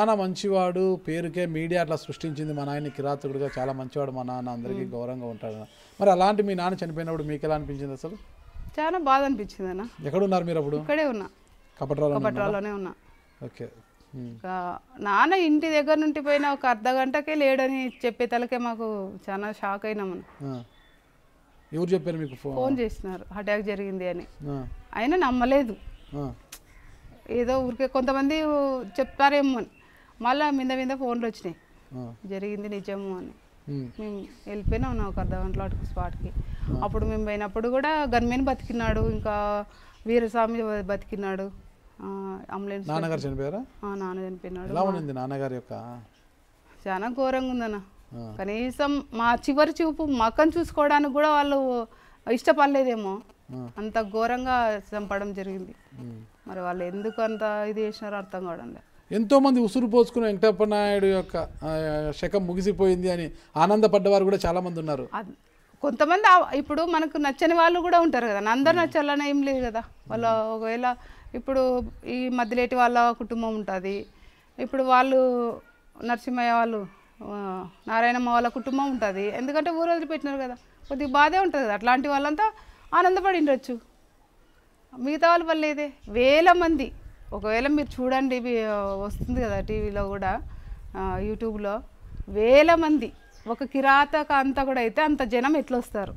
నాన్న మంచివాడు పేరుకే మీడియా అట్లా సృష్టించింది మా నాయన కిరాతకుడుగా చాలా మంచివాడు మా నాన్న అందరికీ గౌరవంగా ఉంటాడు మరి అలాంటి మీ నాన్న చనిపోయినప్పుడు మీకు ఎలా అనిపించింది అసలు చాలా బాధ అనిపించింది అన్న ఎక్కడున్నారు మీరు అప్పుడు ఇక్కడే ఉన్నా కపట్రాలో పట్రాలోనే ఉన్నా ఓకే ఉమ్. ఇంకా నాన్న ఇంటి దగ్గర నుండి పోయిన ఒక అర్ధ గంటకే లేడని చెప్పే తలకే మాకు చాలా షాక్ అయినాం మనం ఆ. ఎవరు చెప్పారు మీకు ఫోన్ ఫోన్ చేసినారు అటాక్ జరిగింది అని ఆ. అయినా నమ్మలేదు ఆ. ఏదో ఊరికే కొంతమంది చెప్తారేమో అని మళ్ళీ మీద మీద ఫోన్లు వచ్చినాయి ఆ. జరిగింది నిజము అని ఉమ్. మేము వెళ్ళిపోయినా ఉన్నాం ఒక అర్ధ గంటలో అటుకు స్పాట్కి అప్పుడు మేము పోయినప్పుడు కూడా గన్మెన్ బతికినాడు ఇంకా వీరస్వామి బతికినాడు ఆ, అంబులెన్స్ నాన్నగారు చనిపోయారా ఆ, నాన్న చనిపోయినాడు ఎలా ఉండింది నాన్నగారి యొక్క చాలా ఘోరంగా ఉందన్న ఆ. కనీసం మా చివరి చూపు మకం చూసుకోవడానికి కూడా వాళ్ళు ఇష్టపడలేదేమో ఆ. అంత ఘోరంగా చంపడం జరిగింది ఉమ్. మరి వాళ్ళు ఎందుకు అంత ఇది చేసినారో అర్థం కావడం లేదు ఎంతో మంది ఉసురు పోసుకుని వెంకటప్ప నాయుడు యొక్క ఆ, శకం ముగిసిపోయింది అని ఆనందపడ్డవారు కూడా చాలా మంది ఉన్నారు అద్- కొంతమంది ఆ- ఇప్పుడు మనకు నచ్చని వాళ్ళు కూడా ఉంటారు కదా అందరు నచ్చాలని ఏం లేదు కదా వాళ్ళ ఒకవేళ ఇప్పుడు ఈ మధ్యలేటి వాళ్ళ కుటుంబం ఉంటుంది ఇప్పుడు వాళ్ళు నరసింహయ్య వాళ్ళు ఆ, నారాయణమ్మ వాళ్ళ కుటుంబం ఉంటుంది ఎందుకంటే ఊరు వదిలిపెట్టినారు కదా కొద్దిగా బాధే ఉంటుంది కదా అట్లాంటి వాళ్ళంతా ఆనందపడి ఉండొచ్చు మిగతా వాళ్ళ వల్ల ఇదే వేల మంది ఒకవేళ మీరు చూడండి ఇవి ఆ, వస్తుంది కదా టీవీలో కూడా ఆ, యూట్యూబ్లో వేల మంది ఒక కిరాతక అంతా కూడా అయితే అంత జనం ఎట్లా వస్తారు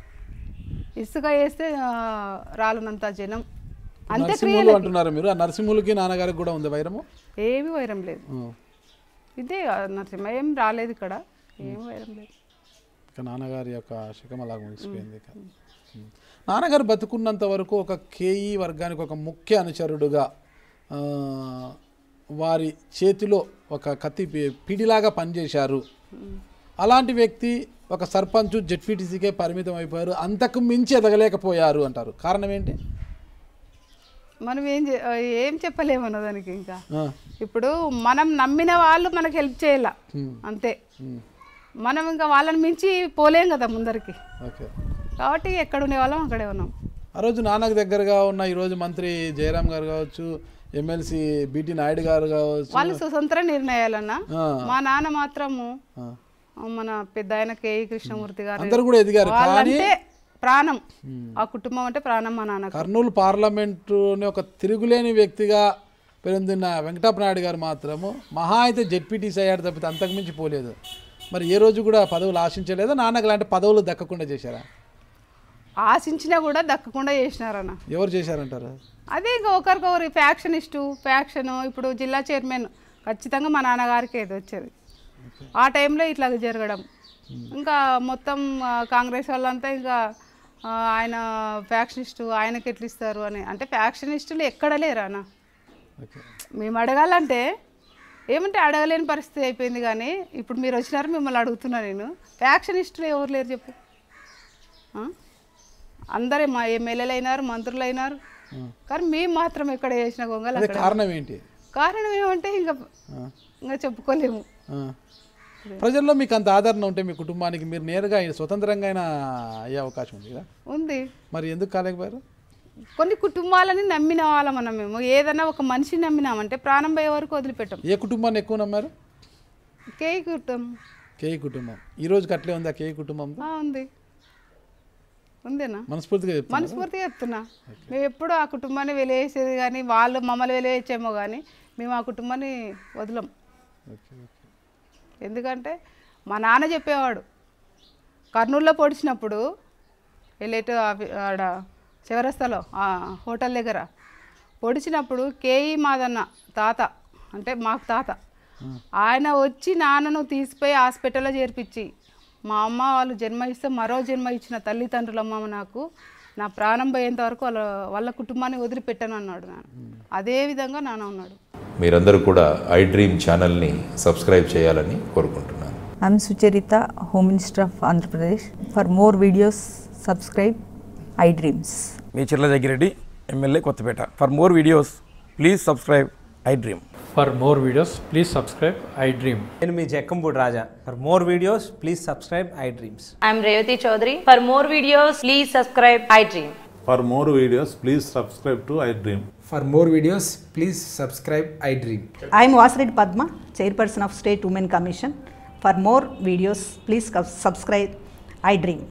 ఇసుక వేస్తే ఆ, రాలనంత జనం అంతే నరసింహులు అంటున్నారు మీరు ఆ నరసింహులకి నాన్నగారికి కూడా ఉంది వైరము ఏమీ వైరం లేదు ఆ. ఇదే ఆ, నరసింహ ఏం రాలేదు ఇక్కడ ఏం వైరం లేదు ఇక నాన్నగారి యొక్క శకం అలా ముగిసిపోయింది ఇక. ఉమ్. నాన్నగారు బతుకున్నంత వరకు ఒక కేఈ వర్గానికి ఒక ముఖ్య అనుచరుడుగా ఆ, వారి చేతిలో ఒక కత్తి పి- పిడిలాగా పనిచేశారు అలాంటి వ్యక్తి ఒక సర్పంచ్ జెడ్పీటీసీకే పరిమితం అయిపోయారు అంతకు మించి ఎదగలేకపోయారు అంటారు కారణం ఏంటి మనం ఏం చే- ఆ, ఏం చెప్పలేమన్న దానికి ఇంకా ఆ, ఇప్పుడు మనం నమ్మిన వాళ్ళు మనకు హెల్ప్ చేయాల ఉమ్, అంతే ఉమ్, మనం ఇంకా వాళ్ళని మించి పోలేం కదా ముందరికి ఓకే కాబట్టి ఎక్కడ ఉండే వాళ్ళం అక్కడే ఉన్నాం ఆ రోజు నాన్నకు దగ్గరగా ఉన్న ఈరోజు మంత్రి జయరాం గారు కావచ్చు ఎమ్మెల్సీ బీటీ నాయుడు గారు కావచ్చు వాళ్ళు స్వతంత్ర నిర్ణయాలన్న ఆ, మా నాన్న మాత్రము ఆ. మన పెద్ద ఆయన కేఈ కృష్ణమూర్తి గారు అందరూ కూడా ఎదిగారు కానీ వాళ్ళంటే ప్రాణం ఆ కుటుంబం అంటే ప్రాణం మా నాన్నకు కర్నూలు పార్లమెంటుని ఒక తిరుగులేని వ్యక్తిగా పెరుందిన్న వెంకటప్ప నాయుడు గారు మాత్రము మహా అయితే జెడ్పీటీసీ అయ్యాడు తప్పితే అంతకుమించి పోలేదు మరి ఏ రోజు కూడా పదవులు ఆశించలేదా నాన్నకు లాంటి పదవులు దక్కకుండా చేశారా ఆశించినా కూడా దక్కకుండా చేసినారన్న ఎవరు చేశారంటారు అదే ఇంకా ఒకరికొకరు ఫ్యాక్షనిస్టు ఫ్యాక్షన్ ఇప్పుడు జిల్లా చైర్మన్ ఖచ్చితంగా మా నాన్నగారికి ఏది వచ్చేది ఆ టైంలో ఇట్లా జరగడం ఇంకా మొత్తం ఆ, కాంగ్రెస్ వాళ్ళంతా ఇంకా ఆ, ఆయన ఫ్యాక్షనిస్టు ఆయనకి ఎట్లా ఇస్తారు అని అంటే ఫ్యాక్షనిస్టులు ఎక్కడ లేరానా ఓకే మేము అడగాలంటే ఏమంటే అడగలేని పరిస్థితి అయిపోయింది కానీ ఇప్పుడు మీరు వచ్చినారు మిమ్మల్ని అడుగుతున్నా నేను ఫ్యాక్షనిస్టులు ఎవరు లేరు చెప్పు ఆ? అందరే మా ఎమ్మెల్యేలు అయినారు మంత్రులు అయినారు కానీ మేము మాత్రం ఎక్కడ చేసిన గొంగలు అదే అక్కడ కారణం ఏంటి కారణం ఏమంటే ఇంకా ఆ, ఇంకా చెప్పుకోలేము ఆ. ప్రజల్లో మీకు అంత ఆదరణ ఉంటే మీ కుటుంబానికి మీరు నేరుగా స్వతంత్రంగా అయినా అయ్యే అవకాశం ఉంది కదా ఉంది మరి ఎందుకు కాలేకపోయారు కొన్ని కుటుంబాలని నమ్మిన వాళ్ళం మనం మేము ఏదైనా ఒక మనిషిని నమ్మినామంటే ప్రాణం పోయే వరకు వదిలిపెట్టాం ఏ కుటుంబాన్ని ఎక్కువ నమ్మారు కేయి కుటుంబం కేఈ కుటుంబం ఈ రోజుకి అట్లే ఉంది ఆ కేఈ కుటుంబం ఆ, ఉంది ఉందేనా మనస్ఫూర్తిగా చెప్తాను మనస్ఫూర్తిగా చెప్తున్నా మేము ఎప్పుడు ఆ కుటుంబాన్ని వెలివేసేది కానీ వాళ్ళు మమ్మల్ని వెలివేసేమో కానీ మేము ఆ కుటుంబాన్ని వదలం ఓకే ఓకే ఎందుకంటే మా నాన్న చెప్పేవాడు కర్నూలులో పొడిచినప్పుడు వెళ్ళేటు ఆఫీ- ఆడ చివరస్తలో ఆ హోటల్ దగ్గర పొడిచినప్పుడు కేఈ మాదన్న తాత అంటే మాకు తాత ఆయన వచ్చి నాన్నను తీసిపోయి హాస్పిటల్లో చేర్పించి మా అమ్మ వాళ్ళు జన్మ ఇస్తే మరో జన్మ ఇచ్చిన తల్లిదండ్రులమ్మ నాకు నా ప్రాణం పోయేంత వరకు వాళ్ళ వాళ్ళ కుటుంబాన్ని వదిలిపెట్టాను అన్నాడు నాన్న అదే విధంగా నాన్న ఉన్నాడు మీరందరూ కూడా ఐ డ్రీమ్ ఛానల్ని సబ్స్క్రైబ్ చేయాలని కోరుకుంటున్నాను I'm Sucharita, Home Minister of Andhra Pradesh. For more videos, subscribe iDreams. మీ Chirla Jaggi Reddy MLA Kothapeta for more videos please subscribe I dream For more videos, please subscribe I Dream. నేను మీ Jakkampudi Raja for more videos please subscribe I dreams I'm Revati Chaudhary. For more videos, please subscribe iDream. For more videos, please subscribe to iDream. For more videos, please subscribe iDream. I am Vasireddy Padma, Chairperson of State Women Commission. For more videos, please subscribe iDream.